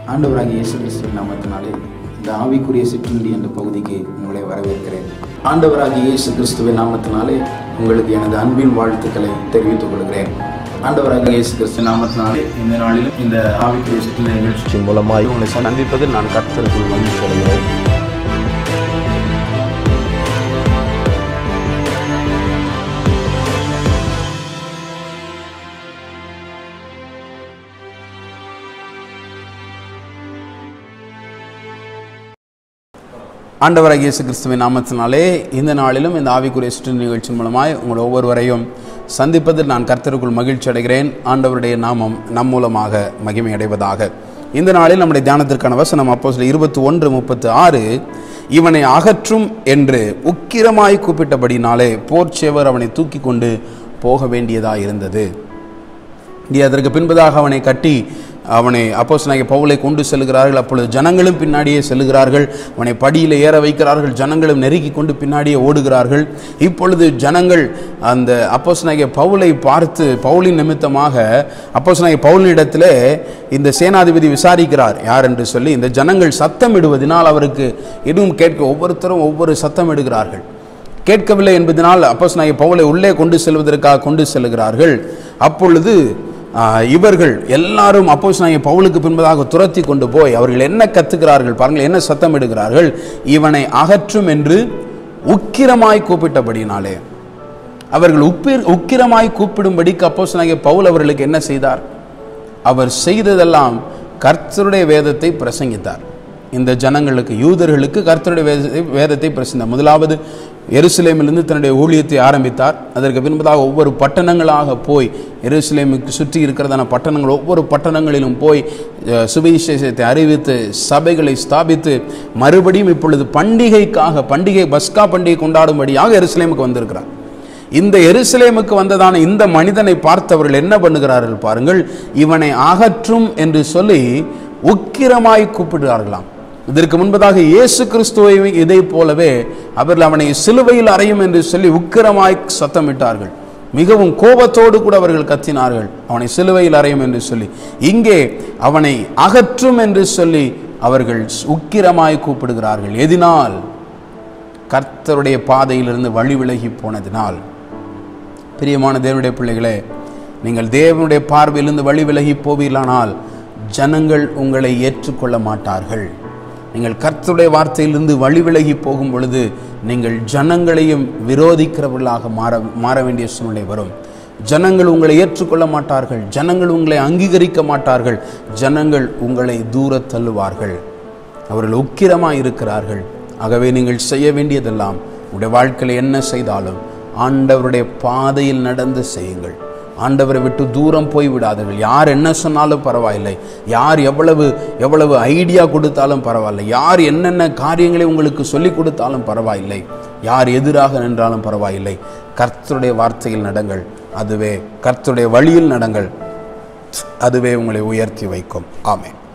ஆண்டவராகிய இயேசு கிறிஸ்துவின் நாமத்தினாலே இந்த ஆவிக்குரிய சிற்றுண்டி என்ற பகுதிக்கு உங்களை வரவேற்கிறேன் ஆண்டவராகிய இயேசு கிறிஸ்துவின் நாமத்தினாலே உங்களுக்கு எனது அன்பின் வாழ்த்துக்களை தெரிவித்துக் கொள்கிறேன் ஆண்டவராகிய இயேசு கிறிஸ்து நாமத்தினாலே இந்த நாளிலும் இந்த ஆவிக்குரிய சிற்றுண்டி நிகழ்ச்சி நிகழ்ச்சி மூலமாய் உங்களை சந்திப்பதில் நான் கர்த்தருக்குள் மகிழ்ச்சி அடைகிறேன் ஆண்டவராகிய இயேசு கிறிஸ்துவின் நாமத்தினாலே இந்த நாளிலும் இந்த ஆவிக்குரிய சுற்று நிகழ்ச்சி மூலமாய் உங்கள் ஒவ்வொருவரையும் சந்திப்பதில் நான் கர்த்தருக்குள் மகிழ்ச்சி அடைகிறேன் ஆண்டவருடைய நாமம் நம் மூலமாக மகிமை அடைவதாக இந்த நாளில் நம்முடைய தியானத்திற்கான வசனம் அப்போ சில இருபத்தி ஒன்று முப்பத்து ஆறு இவனை அகற்றும் என்று உக்கிரமாய் கூப்பிட்டபடினாலே போர்ச்சேவர் அவனை தூக்கி கொண்டு போக வேண்டியதாக இருந்தது இங்கே அதற்கு பின்பதாக அவனை கட்டி அவனை அப்போஸ் பவுலை கொண்டு செல்கிறார்கள் அப்பொழுது ஜனங்களும் பின்னாடியே செல்கிறார்கள் அவனை படியில் ஏற வைக்கிறார்கள் ஜனங்களும் நெருக்கி கொண்டு பின்னாடியே ஓடுகிறார்கள் இப்பொழுது ஜனங்கள் அந்த அப்போஸ் பவுலை பார்த்து பவுலின் நிமித்தமாக அப்போஸ் பவுலினிடத்தில் இந்த சேனாதிபதி விசாரிக்கிறார் யார் என்று சொல்லி இந்த ஜனங்கள் சத்தம் இடுவதனால் அவருக்கு எதுவும் கேட்க ஒவ்வொருத்தரும் ஒவ்வொரு சத்தம் இடுகிறார்கள் கேட்கவில்லை என்பதனால் அப்போஸ் பவுலை உள்ளே கொண்டு செல்வதற்காக கொண்டு செல்கிறார்கள் அப்பொழுது ஆஹ், இவர்கள் எல்லாரும் அப்போஸ் பவுலுக்கு பின்பதாக துரத்தி கொண்டு போய் அவர்கள் என்ன கத்துக்கிறார்கள் பாருங்கள் என்ன சத்தம் இடுகிறார்கள் இவனை அகற்றும் என்று உக்கிரமாய் கூப்பிட்டபடினாலே அவர்கள் உப்பிர் உக்கிரமாய் கூப்பிடும்படிக்கு அப்போஸ் பவுல் அவர்களுக்கு என்ன செய்தார் அவர் செய்ததெல்லாம் கர்த்தருடைய வேதத்தை பிரசங்கித்தார் இந்த ஜனங்களுக்கு யூதர்களுக்கு கர்த்தருடைய வேதத்தை வேதத்தை பிரசங்கித்தார் முதலாவது எருசலேமிலிருந்து தன்னுடைய ஊழியத்தை ஆரம்பித்தார் அதற்கு பின்பதாக ஒவ்வொரு பட்டணங்களாக போய் எருசலேமுக்கு சுற்றி இருக்கிறதான பட்டணங்கள் ஒவ்வொரு பட்டணங்களிலும் போய் அஹ், சுவிசேஷத்தை அறிவித்து சபைகளை ஸ்தாபித்து மறுபடியும் இப்பொழுது பண்டிகைக்காக பண்டிகை பஸ்கா பண்டிகை கொண்டாடும்படியாக எருசலேமுக்கு வந்திருக்கிறார் இந்த எருசலேமுக்கு வந்ததான இந்த மனிதனை பார்த்தவர்கள் என்ன பண்ணுகிறார்கள் பாருங்கள் இவனை அகற்றும் என்று சொல்லி உக்கிரமாய் கூப்பிடுகிறார்களாம் இதற்கு முன்பதாக இயேசு கிறிஸ்துவை இதை போலவே அவர்கள் அவனை சிலுவையில் அறையும் என்று சொல்லி உக்கிரமாய் சத்தமிட்டார்கள் மிகவும் கோபத்தோடு கூட அவர்கள் கத்தினார்கள் அவனை சிலுவையில் அறையும் என்று சொல்லி இங்கே அவனை அகற்றும் என்று சொல்லி அவர்கள் உக்கிரமாய் கூப்பிடுகிறார்கள் எதினால் கர்த்தருடைய பாதையிலிருந்து வழி விலகி போனதினால் பிரியமான தேவனுடைய பிள்ளைகளே நீங்கள் தேவனுடைய பார்வையிலிருந்து வழி விலகி போவீர்களானால் ஜனங்கள் உங்களை ஏற்றுக்கொள்ள மாட்டார்கள் நீங்கள் கர்த்தருடைய வார்த்தையிலிருந்து வழி விலகி போகும் பொழுது நீங்கள் ஜனங்களையும் விரோதிக்கிறவர்களாக மாற மாற வேண்டிய சூழ்நிலை வரும் ஜனங்கள் உங்களை ஏற்றுக்கொள்ள மாட்டார்கள் ஜனங்கள் உங்களை அங்கீகரிக்க மாட்டார்கள் ஜனங்கள் உங்களை தூர தள்ளுவார்கள் அவர்கள் உக்கிரமாக இருக்கிறார்கள் ஆகவே நீங்கள் செய்ய வேண்டியதெல்லாம் உங்களுடைய வாழ்க்கையில் என்ன செய்தாலும் ஆண்டவருடைய பாதையில் நடந்து செய்யுங்கள் ஆண்டவரை விட்டு தூரம் போய் விடாதீர்கள் யார் என்ன சொன்னாலும் பரவாயில்லை யார் எவ்வளவு எவ்வளவு ஐடியா கொடுத்தாலும் பரவாயில்லை யார் என்னென்ன காரியங்களை உங்களுக்கு சொல்லிக் கொடுத்தாலும் பரவாயில்லை யார் எதிராக நின்றாலும் பரவாயில்லை கர்த்தருடைய வார்த்தையில் நடங்கள் அதுவே கர்த்தருடைய வழியில் நடங்கள் அதுவே உங்களை உயர்த்தி வைக்கும் ஆமென்